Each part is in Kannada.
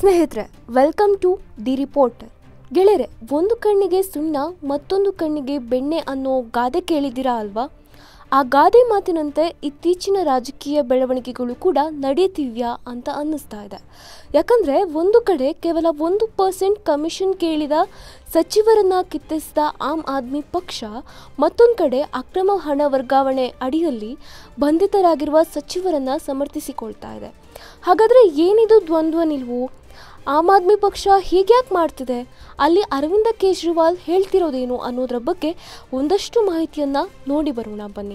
ಸ್ನೇಹಿತರೆ ವೆಲ್ಕಮ್ ಟು ದಿ ರಿಪೋರ್ಟರ್ ಗೆಳೆಯರೆ ಒಂದು ಕಣ್ಣಿಗೆ ಸುಣ್ಣ ಮತ್ತೊಂದು ಕಣ್ಣಿಗೆ ಬೆಣ್ಣೆ ಅನ್ನೋ ಗಾದೆ ಕೇಳಿದ್ದೀರಾ ಅಲ್ವಾ ಆ ಗಾದೆ ಮಾತಿನಂತೆ ಇತ್ತೀಚಿನ ರಾಜಕೀಯ ಬೆಳವಣಿಗೆಗಳು ಕೂಡ ನಡೆಯುತ್ತಿವ್ಯಾ ಅಂತ ಅನ್ನಿಸ್ತಾ ಇದೆ ಯಾಕಂದರೆ ಒಂದು ಕಡೆ ಕೇವಲ ಒಂದು ಪರ್ಸೆಂಟ್ ಕಮಿಷನ್ ಕೇಳಿದ ಸಚಿವರನ್ನ ಕಿತ್ತಿಸಿದ ಆಮ್ ಆದ್ಮಿ ಪಕ್ಷ ಮತ್ತೊಂದು ಕಡೆ ಅಕ್ರಮ ಹಣ ವರ್ಗಾವಣೆ ಅಡಿಯಲ್ಲಿ ಬಂಧಿತರಾಗಿರುವ ಸಚಿವರನ್ನ ಸಮರ್ಥಿಸಿಕೊಳ್ತಾ ಇದೆ ಹಾಗಾದರೆ ಏನಿದು ದ್ವಂದ್ವ ನಿಲುವು ಆಮ್ ಆದ್ಮಿ ಪಕ್ಷ ಹೀಗ್ಯಾಕೆ ಮಾಡ್ತಿದೆ ಅಲ್ಲಿ ಅರವಿಂದ ಕೇಜ್ರಿವಾಲ್ ಹೇಳ್ತಿರೋದೇನು ಅನ್ನೋದ್ರ ಬಗ್ಗೆ ಒಂದಷ್ಟು ಮಾಹಿತಿಯನ್ನ ನೋಡಿ ಬರೋಣ ಬನ್ನಿ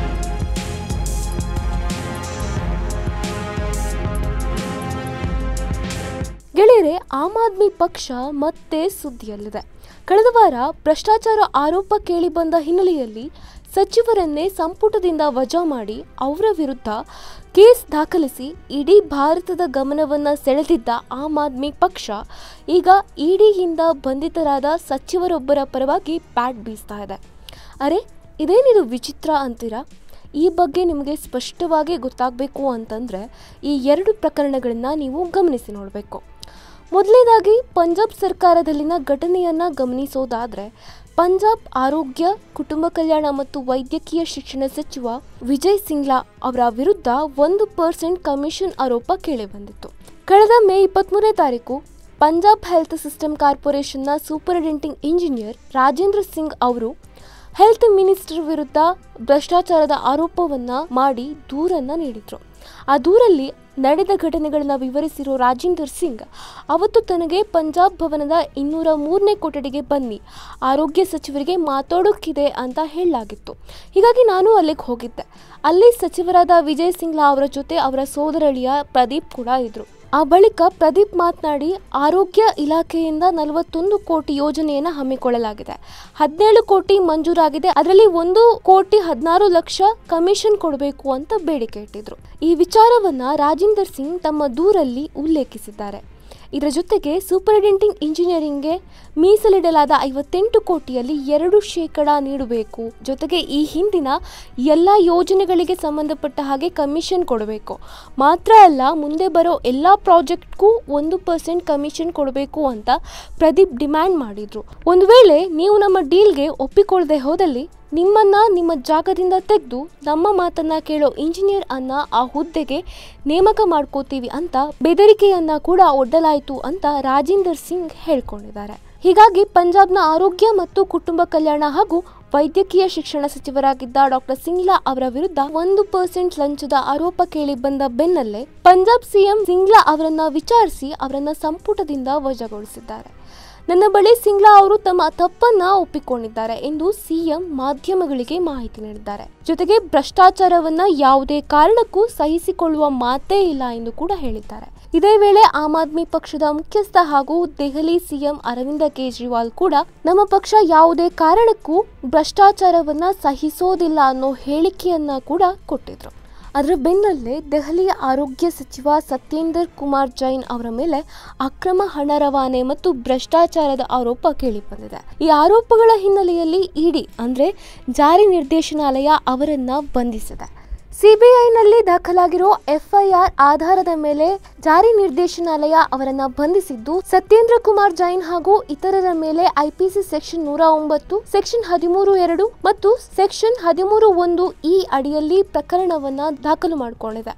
ಗೆಳೆಯರೆ ಆಮ್ ಆದ್ಮಿ ಪಕ್ಷ ಮತ್ತೆ ಸುದ್ದಿಯಲ್ಲಿದೆ ಕಳೆದ ವಾರ ಭ್ರಷ್ಟಾಚಾರ ಆರೋಪ ಕೇಳಿಬಂದ ಹಿನ್ನೆಲೆಯಲ್ಲಿ ಸಚಿವರನ್ನೇ ಸಂಪುಟದಿಂದ ವಜಾ ಮಾಡಿ ಅವರ ವಿರುದ್ಧ ಕೇಸ್ ದಾಖಲಿಸಿ ಇಡೀ ಭಾರತದ ಗಮನವನ್ನ ಸೆಳೆದಿದ್ದ ಆಮ್ ಆದ್ಮಿ ಪಕ್ಷ ಈಗ ಇಡಿಯಿಂದ ಬಂಧಿತರಾದ ಸಚಿವರೊಬ್ಬರ ಪರವಾಗಿ ಬ್ಯಾಟ್ ಬೀಸ್ತಾ ಇದೆ ಅರೆ ಇದೇನಿದು ವಿಚಿತ್ರ ಅಂತೀರಾ ಈ ಬಗ್ಗೆ ನಿಮಗೆ ಸ್ಪಷ್ಟವಾಗಿ ಗೊತ್ತಾಗಬೇಕು ಅಂತಂದರೆ ಈ ಎರಡು ಪ್ರಕರಣಗಳನ್ನು ನೀವು ಗಮನಿಸಿ ನೋಡಬೇಕು ಮೊದಲನೇದಾಗಿ ಪಂಜಾಬ್ ಸರ್ಕಾರದಲ್ಲಿನ ಘಟನೆಯನ್ನು ಗಮನಿಸೋದಾದರೆ ಪಂಜಾಬ್ ಆರೋಗ್ಯ ಕುಟುಂಬ ಕಲ್ಯಾಣ ಮತ್ತು ವೈದ್ಯಕೀಯ ಶಿಕ್ಷಣ ಸಚಿವ ವಿಜಯ್ ಸಿಂಗ್ಲಾ ಅವರ ವಿರುದ್ಧ ಒಂದು ಪರ್ಸೆಂಟ್ ಕಮಿಷನ್ ಆರೋಪ ಕೇಳಿಬಂದಿತ್ತು ಕಳೆದ ಮೇ ಇಪ್ಪತ್ತ್ಮೂರನೇ ತಾರೀಕು ಪಂಜಾಬ್ ಹೆಲ್ತ್ ಸಿಸ್ಟಮ್ ಕಾರ್ಪೊರೇಷನ್ನ ಸೂಪರಿಂಟೆಂಡಿಂಗ್ ಇಂಜಿನಿಯರ್ ರಾಜೇಂದ್ರ ಸಿಂಗ್ ಅವರು ಹೆಲ್ತ್ ಮಿನಿಸ್ಟರ್ ವಿರುದ್ಧ ಭ್ರಷ್ಟಾಚಾರದ ಆರೋಪವನ್ನ ಮಾಡಿ ದೂರನ್ನ ನೀಡಿದ್ರು ಆ ದೂರಲ್ಲಿ ನಡೆದ ಘಟನೆಗಳನ್ನ ವಿವರಿಸಿರೋ ರಾಜೇಂದರ್ ಸಿಂಗ್ ಅವತ್ತು ತನಗೆ ಪಂಜಾಬ್ ಭವನದ ಇನ್ನೂರ ಮೂರನೇ ಕೊಠಡಿಗೆ ಬನ್ನಿ ಆರೋಗ್ಯ ಸಚಿವರಿಗೆ ಮಾತಾಡೋಕ್ಕಿದೆ ಅಂತ ಹೇಳಲಾಗಿತ್ತು ಹೀಗಾಗಿ ನಾನು ಅಲ್ಲಿಗೆ ಹೋಗಿದ್ದೆ ಅಲ್ಲಿ ಸಚಿವರಾದ ವಿಜಯ್ ಸಿಂಗ್ಲಾ ಅವರ ಜೊತೆ ಅವರ ಸೋದರಳಿಯ ಪ್ರದೀಪ್ ಕೂಡ ಇದ್ರು ಆ ಬಳಿಕ ಪ್ರದೀಪ್ ಮಾತನಾಡಿ ಆರೋಗ್ಯ ಇಲಾಖೆಯಿಂದ ನಲವತ್ತೊಂದು ಕೋಟಿ ಯೋಜನೆಯನ್ನು ಹಮ್ಮಿಕೊಳ್ಳಲಾಗಿದೆ ಹದಿನೇಳು ಕೋಟಿ ಮಂಜೂರಾಗಿದೆ ಅದರಲ್ಲಿ ಒಂದು ಕೋಟಿ ಹದಿನಾರು ಲಕ್ಷ ಕಮಿಷನ್ ಕೊಡಬೇಕು ಅಂತ ಬೇಡಿಕೆ ಇಟ್ಟಿದ್ರು ಈ ವಿಚಾರವನ್ನ ರಾಜೇಂದರ್ ಸಿಂಗ್ ತಮ್ಮ ದೂರಲ್ಲಿ ಉಲ್ಲೇಖಿಸಿದ್ದಾರೆ ಇದರ ಜೊತೆಗೆ ಸೂಪರಿಂಟೆಂಡಿಂಗ್ ಇಂಜಿನಿಯರಿಂಗ್ಗೆ ಮೀಸಲಿಡಲಾದ ಐವತ್ತೆಂಟು ಕೋಟಿಯಲ್ಲಿ ಎರಡು ಶೇಕಡ ನೀಡಬೇಕು ಜೊತೆಗೆ ಈ ಹಿಂದಿನ ಎಲ್ಲ ಯೋಜನೆಗಳಿಗೆ ಸಂಬಂಧಪಟ್ಟ ಹಾಗೆ ಕಮಿಷನ್ ಕೊಡಬೇಕು ಮಾತ್ರ ಅಲ್ಲ ಮುಂದೆ ಬರೋ ಎಲ್ಲ ಪ್ರಾಜೆಕ್ಟ್ಗೂ ಒಂದು ಪರ್ಸೆಂಟ್ ಕಮಿಷನ್ ಕೊಡಬೇಕು ಅಂತ ಪ್ರದೀಪ್ ಡಿಮ್ಯಾಂಡ್ ಮಾಡಿದ್ರು ಒಂದು ವೇಳೆ ನೀವು ನಮ್ಮ ಡೀಲ್ಗೆ ಒಪ್ಪಿಕೊಳ್ಳದೆ ಹೋದಲ್ಲಿ ನಿಮ್ಮನ್ನ ನಿಮ್ಮ ಜಾಗದಿಂದ ತೆಗೆದು ನಮ್ಮ ಮಾತನ್ನ ಕೇಳೋ ಇಂಜಿನಿಯರ್ ಅನ್ನ ಆ ಹುದ್ದೆಗೆ ನೇಮಕ ಮಾಡ್ಕೋತೀವಿ ಅಂತ ಬೆದರಿಕೆಯನ್ನ ಕೂಡ ಒಡ್ಡಲಾಯಿತು ಅಂತ ರಾಜೇಂದರ್ ಸಿಂಗ್ ಹೇಳ್ಕೊಂಡಿದ್ದಾರೆ ಹೀಗಾಗಿ ಪಂಜಾಬ್ನ ಆರೋಗ್ಯ ಮತ್ತು ಕುಟುಂಬ ಕಲ್ಯಾಣ ಹಾಗೂ ವೈದ್ಯಕೀಯ ಶಿಕ್ಷಣ ಸಚಿವರಾಗಿದ್ದ ಡಾಕ್ಟರ್ ಸಿಂಗ್ಲಾ ಅವರ ವಿರುದ್ಧ ಒಂದು ಪರ್ಸೆಂಟ್ ಲಂಚದ ಆರೋಪ ಕೇಳಿ ಬಂದ ಬೆನ್ನಲ್ಲೇ ಪಂಜಾಬ್ ಸಿಎಂ ಸಿಂಗ್ಲಾ ಅವರನ್ನ ವಿಚಾರಿಸಿ ಅವರನ್ನ ಸಂಪುಟದಿಂದ ವಜಾಗೊಳಿಸಿದ್ದಾರೆ ನನ್ನ ಬಳಿ ಸಿಂಗ್ಲಾ ಅವರು ತಮ್ಮ ತಪ್ಪನ್ನ ಒಪ್ಪಿಕೊಂಡಿದ್ದಾರೆ ಎಂದು ಸಿಎಂ ಮಾಧ್ಯಮಗಳಿಗೆ ಮಾಹಿತಿ ನೀಡಿದ್ದಾರೆ ಜೊತೆಗೆ ಭ್ರಷ್ಟಾಚಾರವನ್ನ ಯಾವುದೇ ಕಾರಣಕ್ಕೂ ಸಹಿಸಿಕೊಳ್ಳುವ ಮಾತೇ ಇಲ್ಲ ಎಂದು ಕೂಡ ಹೇಳಿದ್ದಾರೆ ಇದೇ ವೇಳೆ ಆಮ್ ಆದ್ಮಿ ಪಕ್ಷದ ಮುಖ್ಯಸ್ಥ ಹಾಗೂ ದೆಹಲಿ ಸಿಎಂ ಅರವಿಂದ ಕೇಜ್ರಿವಾಲ್ ಕೂಡ ನಮ್ಮ ಪಕ್ಷ ಯಾವುದೇ ಕಾರಣಕ್ಕೂ ಭ್ರಷ್ಟಾಚಾರವನ್ನ ಸಹಿಸೋದಿಲ್ಲ ಅನ್ನೋ ಹೇಳಿಕೆಯನ್ನ ಕೂಡ ಕೊಟ್ಟಿದ್ರು ಅದರ ಬೆನ್ನಲ್ಲೇ ದೆಹಲಿಯ ಆರೋಗ್ಯ ಸಚಿವ ಸತ್ಯೇಂದರ್ ಕುಮಾರ್ ಜೈನ್ ಅವರ ಮೇಲೆ ಅಕ್ರಮ ಹಣ ರವಾನೆ ಮತ್ತು ಭ್ರಷ್ಟಾಚಾರದ ಆರೋಪ ಕೇಳಿಬಂದಿದೆ ಈ ಆರೋಪಗಳ ಹಿನ್ನೆಲೆಯಲ್ಲಿ ಇಡಿ ಅಂದ್ರೆ ಜಾರಿ ನಿರ್ದೇಶನಾಲಯ ಅವರನ್ನ ಬಂಧಿಸಿದೆ ಸಿಬಿಐನಲ್ಲಿ ದಾಖಲಾಗಿರೋ ಎಫ್ಐಆರ್ ಆಧಾರದ ಮೇಲೆ ಜಾರಿ ನಿರ್ದೇಶನಾಲಯ ಅವರನ್ನ ಬಂಧಿಸಿದ್ದು ಸತ್ಯೇಂದ್ರ ಕುಮಾರ್ ಜೈನ್ ಹಾಗೂ ಇತರರ ಮೇಲೆ ಐಪಿಸಿ ಸೆಕ್ಷನ್ ನೂರ ಒಂಬತ್ತು ಸೆಕ್ಷನ್ ಹದಿಮೂರು ಎರಡು ಮತ್ತು ಸೆಕ್ಷನ್ ಹದಿಮೂರು ಒಂದು ಈ ಅಡಿಯಲ್ಲಿ ಪ್ರಕರಣವನ್ನ ದಾಖಲು ಮಾಡಿಕೊಂಡಿದೆ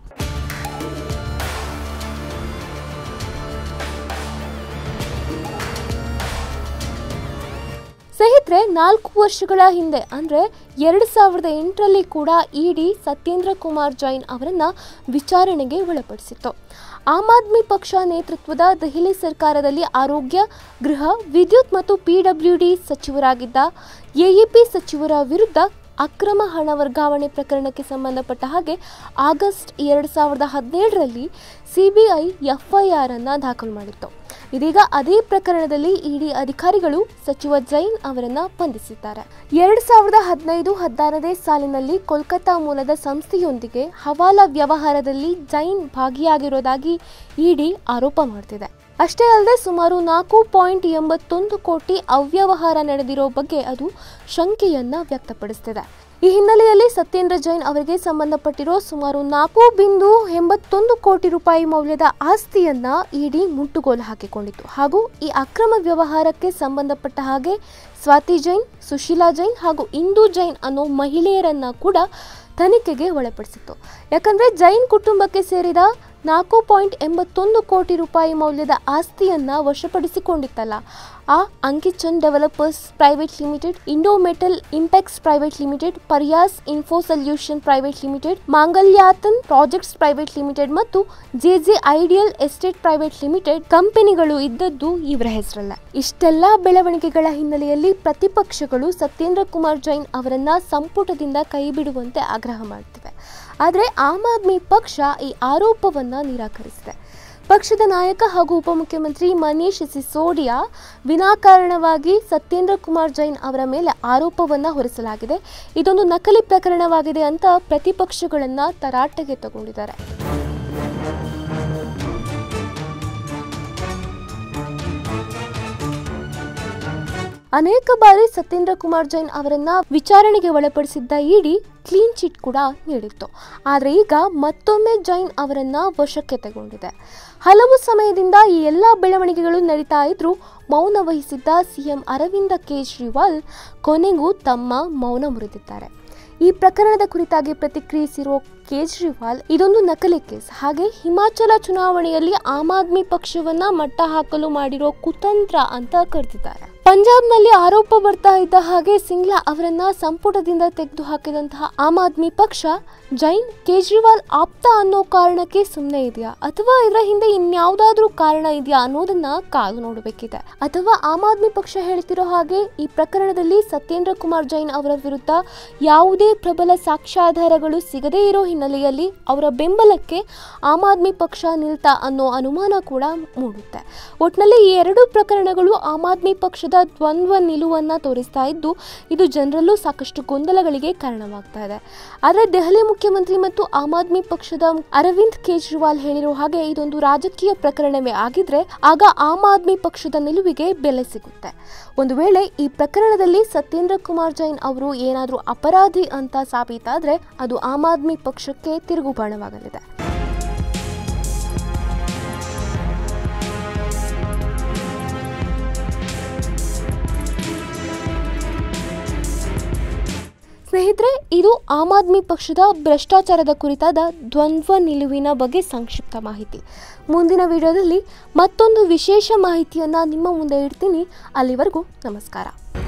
ಸ್ನೇಹಿತರೆ ನಾಲ್ಕು ವರ್ಷಗಳ ಹಿಂದೆ ಅಂದರೆ ಎರಡು ಸಾವಿರದ ಎಂಟರಲ್ಲಿ ಕೂಡ ಇಡಿ ಸತ್ಯೇಂದ್ರ ಕುಮಾರ್ ಜೈನ್ ಅವರನ್ನ ವಿಚಾರಣೆಗೆ ಒಳಪಡಿಸಿತ್ತು ಆಮ್ ಆದ್ಮಿ ಪಕ್ಷ ನೇತೃತ್ವದ ದೆಹಲಿ ಸರ್ಕಾರದಲ್ಲಿ ಆರೋಗ್ಯ ಗೃಹ ವಿದ್ಯುತ್ ಮತ್ತು ಪಿಡಬ್ಲ್ಯೂಡಿ ಸಚಿವರಾಗಿದ್ದ ಎಇಪಿ ಸಚಿವರ ವಿರುದ್ಧ ಅಕ್ರಮ ಹಣ ವರ್ಗಾವಣೆ ಪ್ರಕರಣಕ್ಕೆ ಸಂಬಂಧಪಟ್ಟ ಹಾಗೆ ಆಗಸ್ಟ್ ಎರಡು ಸಾವಿರದ ಹದಿನೇಳರಲ್ಲಿ ಸಿಬಿಐ ಎಫ್ಐಆರ್ ಅನ್ನು ದಾಖಲು ಮಾಡಿತ್ತು ಇದೀಗ ಅದೇ ಪ್ರಕರಣದಲ್ಲಿ ಇಡಿ ಅಧಿಕಾರಿಗಳು ಸಚಿವ ಜೈನ್ ಅವರನ್ನ ಬಂಧಿಸಿದ್ದಾರೆ ಎರಡು ಸಾವಿರದ ಹದಿನೈದು ಹದಿನಾರನೇ ಸಾಲಿನಲ್ಲಿ ಕೋಲ್ಕತ್ತಾ ಮೂಲದ ಸಂಸ್ಥೆಯೊಂದಿಗೆ ಹವಾಲಾ ವ್ಯವಹಾರದಲ್ಲಿ ಜೈನ್ ಭಾಗಿಯಾಗಿರೋದಾಗಿ ಇಡಿ ಆರೋಪ ಮಾಡ್ತಿದೆ ಅಷ್ಟೇ ಅಲ್ಲದೆ ಸುಮಾರು ನಾಲ್ಕು ಪಾಯಿಂಟ್ ಎಂಬತ್ತೊಂದು ಕೋಟಿ ಅವ್ಯವಹಾರ ನಡೆದಿರೋ ಬಗ್ಗೆ ಅದು ಶಂಕೆಯನ್ನ ವ್ಯಕ್ತಪಡಿಸ್ತಿದೆ ಈ ಹಿನ್ನೆಲೆಯಲ್ಲಿ ಸತ್ಯೇಂದ್ರ ಜೈನ್ ಅವರಿಗೆ ಸಂಬಂಧಪಟ್ಟಿರೋ ಸುಮಾರು ನಾಲ್ಕು ಬಿಂದು ಎಂಬತ್ತೊಂದು ಕೋಟಿ ರೂಪಾಯಿ ಮೌಲ್ಯದ ಆಸ್ತಿಯನ್ನ ಇಡಿ ಮುಟ್ಟುಗೋಲು ಹಾಕಿಕೊಂಡಿತ್ತು ಹಾಗೂ ಈ ಅಕ್ರಮ ವ್ಯವಹಾರಕ್ಕೆ ಸಂಬಂಧಪಟ್ಟ ಹಾಗೆ ಸ್ವಾತಿ ಜೈನ್ ಸುಶೀಲಾ ಜೈನ್ ಹಾಗೂ ಇಂದು ಜೈನ್ ಅನ್ನೋ ಮಹಿಳೆಯರನ್ನ ಕೂಡ ತನಿಖೆಗೆ ಒಳಪಡಿಸಿತ್ತು ಯಾಕಂದ್ರೆ ಜೈನ್ ಕುಟುಂಬಕ್ಕೆ ಸೇರಿದ ನಾಲ್ಕು ಪಾಯಿಂಟ್ ಎಂಬತ್ತೊಂದು ಕೋಟಿ ರೂಪಾಯಿ ಮೌಲ್ಯದ ಆಸ್ತಿಯನ್ನ ವಶಪಡಿಸಿಕೊಂಡಿತ್ತಲ್ಲ ಆ Ankichand developers private limited Indo metal impex private limited ಪರ್ಯಾಸ್ ಇನ್ಫೋ ಸೊಲ್ಯೂಷನ್ ಪ್ರೈವೇಟ್ ಲಿಮಿಟೆಡ್ ಮಾಂಗಲ್ಯಾತನ್ ಪ್ರಾಜೆಕ್ಟ್ಸ್ ಪ್ರೈವೇಟ್ ಲಿಮಿಟೆಡ್ ಮತ್ತು JJ ideal estate private limited ಕಂಪನಿಗಳು ಇದ್ದದ್ದು ಇವರ ಹೆಸರಲ್ಲ ಇಷ್ಟೆಲ್ಲ ಬೆಳವಣಿಗೆಗಳ ಹಿನ್ನೆಲೆಯಲ್ಲಿ ಪ್ರತಿಪಕ್ಷಗಳು ಸತ್ಯೇಂದ್ರ ಕುಮಾರ್ ಜೈನ್ ಅವರನ್ನ ಸಂಪುಟದಿಂದ ಕೈಬಿಡುವಂತೆ ಆಗ್ರಹ ಮಾಡ್ತಿವೆ ಆದರೆ ಆಮ್ ಆದ್ಮಿ ಪಕ್ಷ ಈ ಆರೋಪವನ್ನ ನಿರಾಕರಿಸಿದೆ ಪಕ್ಷದ ನಾಯಕ ಹಾಗೂ ಉಪಮುಖ್ಯಮಂತ್ರಿ ಮನೀಶ್ ಸಿಸೋಡಿಯಾ ವಿನಾಕಾರಣವಾಗಿ ಸತ್ಯೇಂದ್ರ ಕುಮಾರ್ ಜೈನ್ ಅವರ ಮೇಲೆ ಆರೋಪವನ್ನ ಹೊರಿಸಲಾಗಿದೆ ಇದೊಂದು ನಕಲಿ ಪ್ರಕರಣವಾಗಿದೆ ಅಂತ ಪ್ರತಿಪಕ್ಷಗಳನ್ನ ತರಾಟೆಗೆ ತಗೊಂಡಿದ್ದಾರೆ ಅನೇಕ ಬಾರಿ ಸತ್ಯೇಂದ್ರ ಕುಮಾರ್ ಜೈನ್ ಅವರನ್ನ ವಿಚಾರಣೆಗೆ ಒಳಪಡಿಸಿದ್ದ ಇಡಿ ಕ್ಲೀನ್ ಚಿಟ್ ಕೂಡ ನೀಡಿತ್ತು ಆದರೆ ಈಗ ಮತ್ತೊಮ್ಮೆ ಜೈನ್ ಅವರನ್ನ ವಶಕ್ಕೆ ತಗೊಂಡಿದೆ ಹಲವು ಸಮಯದಿಂದ ಈ ಎಲ್ಲ ಬೆಳವಣಿಗೆಗಳು ನಡೀತಾ ಇದ್ರೂ ಮೌನ ವಹಿಸಿದ್ದ ಸಿಎಂ ಅರವಿಂದ ಕೇಜ್ರಿವಾಲ್ ಕೊನೆಗೂ ತಮ್ಮ ಮೌನ ಮುರಿದಿದ್ದಾರೆ ಈ ಪ್ರಕರಣದ ಕುರಿತಾಗಿ ಪ್ರತಿಕ್ರಿಯಿಸಿರುವ ಕೇಜ್ರಿವಾಲ್ ಇದೊಂದು ನಕಲಿ ಕೇಸ್ ಹಾಗೆ ಹಿಮಾಚಲ ಚುನಾವಣೆಯಲ್ಲಿ ಆಮ್ ಆದ್ಮಿ ಪಕ್ಷವನ್ನ ಮಟ್ಟ ಹಾಕಲು ಮಾಡಿರೋ ಕುತಂತ್ರ ಅಂತ ಕರೆದಿದ್ದಾರೆ ಪಂಜಾಬ್ನಲ್ಲಿ ಆರೋಪ ಬರ್ತಾ ಇದ್ದ ಹಾಗೆ ಸಿಂಗ್ಲಾ ಅವರನ್ನ ಸಂಪುಟದಿಂದ ತೆಗೆದು ಹಾಕಿದಂತಹ ಆಮ್ ಆದ್ಮಿ ಪಕ್ಷ ಜೈನ್ ಕೇಜ್ರಿವಾಲ್ ಆಪ್ತ ಅನ್ನೋ ಕಾರಣಕ್ಕೆ ಸುಮ್ಮನೆ ಇದೆಯಾ ಅಥವಾ ಇದರ ಹಿಂದೆ ಇನ್ಯಾವುದಾದ್ರೂ ಕಾರಣ ಇದೆಯಾ ಅನ್ನೋದನ್ನ ಕಾದು ನೋಡಬೇಕಿದೆ ಅಥವಾ ಆಮ್ ಆದ್ಮಿ ಪಕ್ಷ ಹೇಳ್ತಿರೋ ಹಾಗೆ ಈ ಪ್ರಕರಣದಲ್ಲಿ ಸತ್ಯೇಂದ್ರ ಕುಮಾರ್ ಜೈನ್ ಅವರ ವಿರುದ್ಧ ಯಾವುದೇ ಪ್ರಬಲ ಸಾಕ್ಷ್ಯಾಧಾರಗಳು ಸಿಗದೇ ಇರೋ ಹಿನ್ನೆಲೆಯಲ್ಲಿ ಅವರ ಬೆಂಬಲಕ್ಕೆ ಆಮ್ ಆದ್ಮಿ ಪಕ್ಷ ನಿಲ್ತಾ ಅನ್ನೋ ಅನುಮಾನ ಕೂಡ ಮೂಡುತ್ತೆ ಒಟ್ನಲ್ಲಿ ಈ ಎರಡು ಪ್ರಕರಣಗಳು ಆಮ್ ಆದ್ಮಿ ಪಕ್ಷದ ದ್ವಂದ್ವ ನಿಲುವನ್ನ ತೋರಿಸ್ತಾ ಇದ್ದು ಇದು ಜನರಲ್ಲೂ ಸಾಕಷ್ಟು ಗೊಂದಲಗಳಿಗೆ ಕಾರಣವಾಗ್ತಾ ಇದೆ ಆದರೆ ದೆಹಲಿ ಮುಖ್ಯಮಂತ್ರಿ ಮತ್ತು ಆಮ್ ಆದ್ಮಿ ಪಕ್ಷದ ಅರವಿಂದ್ ಕೇಜ್ರಿವಾಲ್ ಹೇಳಿರೋ ಹಾಗೆ ಇದೊಂದು ರಾಜಕೀಯ ಪ್ರಕರಣವೇ ಆಗಿದ್ರೆ ಆಗ ಆಮ್ ಆದ್ಮಿ ಪಕ್ಷದ ನಿಲುವಿಗೆ ಬೆಲೆ ಸಿಗುತ್ತೆ ಒಂದು ವೇಳೆ ಈ ಪ್ರಕರಣದಲ್ಲಿ ಸತ್ಯೇಂದ್ರ ಕುಮಾರ್ ಜೈನ್ ಅವರು ಏನಾದರೂ ಅಪರಾಧಿ ಅಂತ ಸಾಬೀತಾದ್ರೆ ಅದು ಆಮ್ ಆದ್ಮಿ ಪಕ್ಷಕ್ಕೆ ತಿರುಗುಬಾಣವಾಗಲಿದೆ ಸ್ನೇಹಿತರೆ ಇದು ಆಮ್ ಆದ್ಮಿ ಪಕ್ಷದ ಭ್ರಷ್ಟಾಚಾರದ ಕುರಿತಾದ ದ್ವಂದ್ವ ನಿಲುವಿನ ಬಗ್ಗೆ ಸಂಕ್ಷಿಪ್ತ ಮಾಹಿತಿ ಮುಂದಿನ ವಿಡಿಯೋದಲ್ಲಿ ಮತ್ತೊಂದು ವಿಶೇಷ ಮಾಹಿತಿಯನ್ನು ನಿಮ್ಮ ಮುಂದೆ ಇಡ್ತೀನಿ ಅಲ್ಲಿವರೆಗೂ ನಮಸ್ಕಾರ